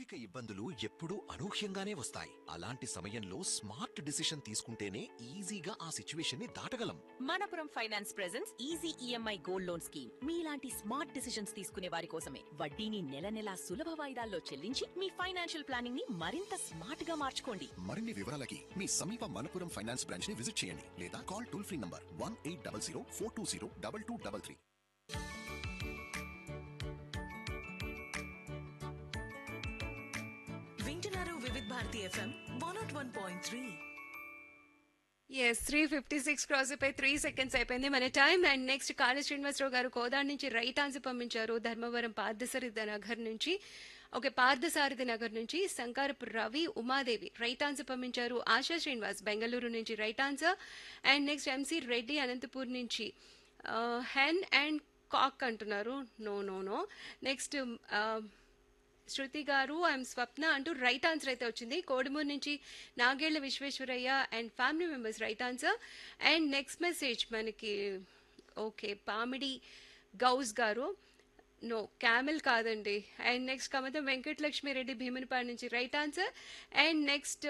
ఆర్థిక ఇబ్బందులు ఎప్పుడూ అనూహ్యంగానే వస్తాయి అలాంటి సమయంలో స్మార్ట్ డిసిషన్ తీసుకుంటేనే ఈజీగా ఆ సిచ్యువేషన్ ని దాటగలం Manappuram finance presence easy EMI gold loan scheme మీలాంటి స్మార్ట్ డిసిషన్స్ తీసుకునే వారి కోసమే వడ్డీని నెల నెలా సులభ వాయిదాల్లో చెల్లించి మీ ఫైనాన్షియల్ ప్లానింగ్ ని మరింత స్మార్ట్ గా మార్చుకోండి మరిన్ని వివరాలకి మీ సమీప మనపురం ఫైనాన్స్ బ్రాంచ్ ని విజిట్ చేయండి లేదా call toll free number one eight double zero four two zero double two double three వింటున్నారు Vividh Bharati FM one naught one point three S three fifty six cross అయిపోయి త్రీ సెకండ్స్ అయిపోయింది మన time and next Kali Srinivasa Rao garu Kodad నుంచి right answer పంపించారు ధర్మవరం పార్థసారథి నగర్ నుంచి okay Parthasarathi Nagar నుంచి Shankarapu Ravi Umadevi right answer పంపించారు ఆశా శ్రీనివాస్ బెంగళూరు నుంచి right answer and next MC Reddy Anantapur నుంచి హెన్ అండ్ కాక్ అంటున్నారు no no no next Shruti garu I'm స్వప్న అంటూ రైట్ ఆన్సర్ అయితే వచ్చింది కోడుమూరు నుంచి Nagella Visweswaraiah and family members right answer and next message మనకి okay Pamidi Gouse garu no camel కాదండి అండ్ నెక్స్ట్ కమతం వెంకటలక్ష్మి రెడ్డి భీమునిపాడు నుంచి రైట్ ఆన్సర్ అండ్ నెక్స్ట్